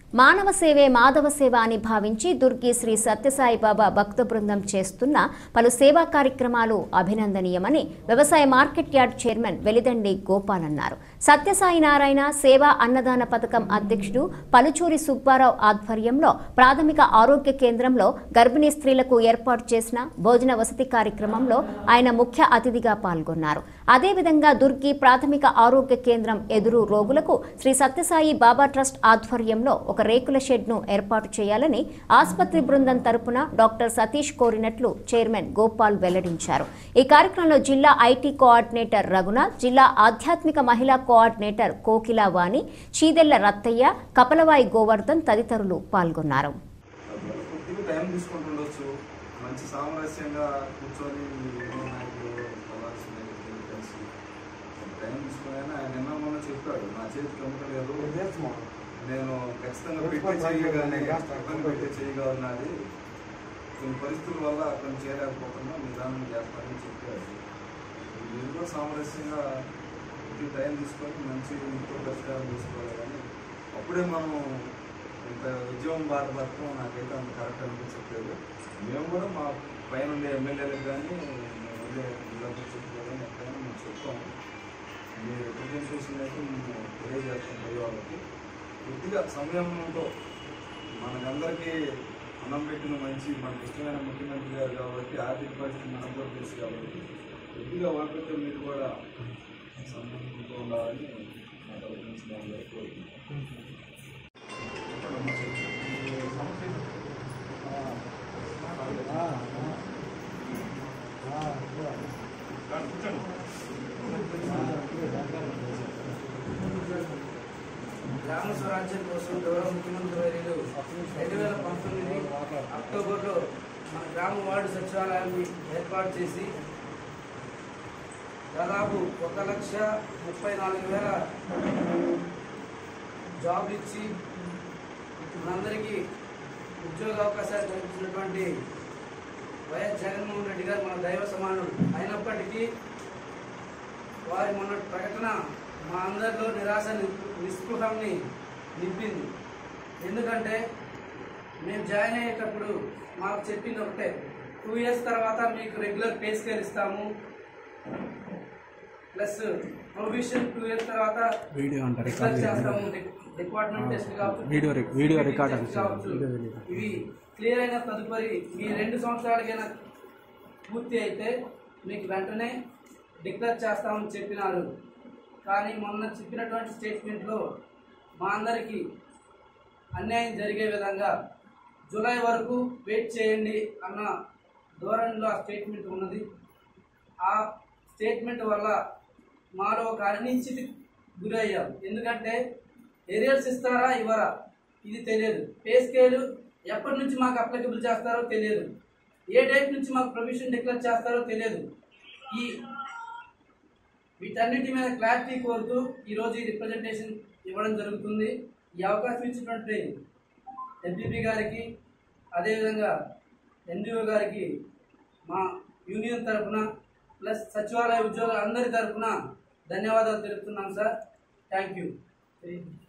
మానవ సేవే మాధవ సేవ అని భావించి దుర్గి శ్రీ సత్యసాయి బాబా భక్త బృందం చేస్తున్న పలు సేవా కార్యక్రమాలు అభినందనీయమని వ్యవసాయ market yard chairman Velidandi Gopal అన్నారు సత్యసాయి నారాయణ సేవా అన్నదాన పథకం అధ్యక్షుడు పలుచూరి సుబ్బారావు ఆధ్వర్యంలో ప్రాథమిక ఆరోగ్య కేంద్రంలో గర్భిణీ స్త్రీలకు ఏర్పాటు చేసిన భోజన వసతి కార్యక్రమంలో ఆయన ముఖ్య అతిథిగా పాల్గొన్నారు అదేవిధంగా దుర్గి ప్రాథమిక ఆరోగ్య కేంద్రం ఎదురు రోగులకు శ్రీ సత్యసాయి బాబా ట్రస్ట్ ఆధ్వర్యంలో ఒక రేకుల షెడ్ను ఏర్పాటు చేయాలని ఆసుపత్రి బృందం తరపున డాక్టర్ సతీష్ కోరినట్లు చైర్మన్ గోపాల్ వెల్లడించారు ఈ కార్యక్రమంలో జిల్లా ఐటీ కోఆర్డినేటర్ రఘునాథ్ జిల్లా ఆధ్యాత్మిక మహిళా కోఆర్డినేటర్ కోకిలా వాణి చీదెళ్ల రత్తయ్య కపలవాయి గోవర్ధన్ తదితరులు పాల్గొన్నారు కొద్దిగా టైం తీసుకుంటుండొచ్చు మంచి సామరస్యంగా కూర్చొని మీరు నాయకులు ప్రవాసి నాయకులు కలిసి టైం తీసుకుని ఆయన నిన్న మొన్న చెప్పాడు నా చేతికి అమ్మలేదు నేను ఖచ్చితంగా పెట్టి చేయగానే ఇబ్బంది పెట్టి చేయగలనాది కొన్ని పరిస్థితుల వల్ల అక్కడ చేయలేకపోతున్నా నిదానం చేస్తానని చెప్పారు మీరు కూడా సామరస్యంగా కొద్దిగా టైం తీసుకొని మంచి ఇంట్లో పరిష్కారం తీసుకోవాలి కానీ అప్పుడే మనం ఇంత ఉద్యమం బాధపడటం నాకైతే అంత కరెక్ట్ అనిపించట్లేదు మేము కూడా మా పైన ఉండే ఎమ్మెల్యేలకు కానీ మేము ఉండే జిల్లాకు చెప్పుకోవాలని ఎక్కడైనా మేము చెప్తాము మీరు రిప్రజెంటేషన్ అయితే మేము తెలియజేస్తాం పై వాళ్ళకి కొద్దిగా సమయంతో మనకందరికీ అన్నం పెట్టిన మంచి మనకి ఇష్టమైన ముఖ్యమంత్రి గారు కాబట్టి ఆర్థిక పరిస్థితి మనకు కూడా తెలుసు కాబట్టి కొద్దిగా వాళ్ళతో మీరు కూడా సంబంధంతో ఉండాలని నా తరపు నుంచి నేను కోరుకుంటున్నాను గ్రామ స్వరాజ్యం కోసం గౌరవ ముఖ్యమంత్రి వర్యులు రెండు వేల పంతొమ్మిది అక్టోబర్లో మన గ్రామ వార్డు సచివాలయాన్ని ఏర్పాటు చేసి దాదాపు ఒక లక్ష ముప్పై నాలుగు వేల జాబ్లు ఇచ్చి మనందరికీ ఉద్యోగ అవకాశాలు కల్పించినటువంటి వైఎస్ జగన్మోహన్ రెడ్డి గారు మన దైవ సమానుడు అయినప్పటికీ వారి మొన్న ప్రకటన మా అందరిలో నిరాశ ని- నిస్పృహంని నింపింది ఎందుకంటే మేము జాయిన్ అయ్యేటప్పుడు మాకు చెప్పింది ఒకటే టూ ఇయర్స్ తర్వాత మీకు రెగ్యులర్ పే స్కేల్ ఇస్తాము ప్లస్ ప్రొవిషన్ టూ ఇయర్స్ తర్వాత వీడియో అంట డిక్లేర్ రికార్డ్ చేస్తాము డి- డిపార్ట్మెంట్ టెస్ట్ కావచ్చు వీడియో రిక్- వీడియో రికార్డ్ టెస్ట్ అంట కావచ్చు. Video video. ఇవి క్లియర్ అయిన తదుపరి మీ రెండు సంవత్సరాలకైనా పూర్తి అయితే మీకు వెంటనే డిక్లేర్ చేస్తామని చెప్పినారు కానీ మొన్న చెప్పినటువంటి స్టేట్మెంట్లో మా అందరికీ అన్యాయం జరిగే విధంగా జూలై వరకు వెయిట్ చేయండి అన్న ధోరణిలో ఆ స్టేట్మెంట్ ఉన్నది ఆ స్టేట్మెంట్ వల్ల మాలో ఒక అనిశ్చితి గురయ్యాం ఎందుకంటే ఏరియల్స్ ఇస్తారా ఇవ్వరా ఇది తెలియదు పే స్కేల్ ఎప్పటి నుంచి మాకు అప్లికబుల్ చేస్తారో తెలియదు ఏ డేట్ నుంచి మాకు ప్రొవిషన్ డిక్లేర్ చేస్తారో తెలియదు ఈ వీటన్నిటి మీద క్లారిటీ కోరుతూ ఈరోజు ఈ రిప్రజెంటేషన్ ఇవ్వడం జరుగుతుంది ఈ అవకాశం ఇచ్చినటువంటి ఎంపీపీ గారికి అదేవిధంగా ఎన్జిఓ గారికి మా యూనియన్ తరఫున ప్లస్ సచివాలయ ఉద్యోగుల అందరి తరఫున ధన్యవాదాలు తెలుపుతున్నాం సార్ థ్యాంక్ యూ